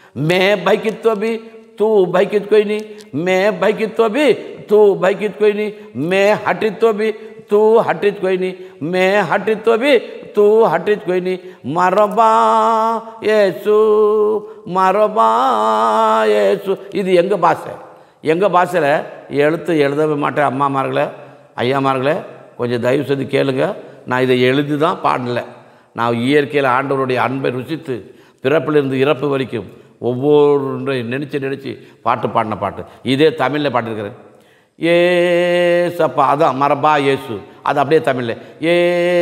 मैं भयकित्व भी तू भयकित कोई नहीं मैं भयकित्व भी तू भयकित कोई नहीं मैं हटित्व भी तू हटित कोई नहीं मैं हटित्व भी तू हटित कोई नहीं மரபா ஏசு மரபா ஏசு இது எங்கள் பாஷை எங்கள் பாஷையில் எழுத்து எழுதவே மாட்டேன் அம்மாமார்களே ஐயாமார்களே கொஞ்சம் தயவு செய்து கேளுங்க நான் இதை எழுதி தான் பாடல நான் இயற்கையில் ஆண்டவருடைய அன்பை ருசித்து பிறப்பிலிருந்து இறப்பு வரைக்கும் ஒவ்வொரு நினச்சி நினச்சி பாட்டு பாடின பாட்டு இதே தமிழில் பாட்டிருக்கிறேன் ஏசப்பா அதான் மரபா இயேசு அது அப்படியே தமிழில் ஏ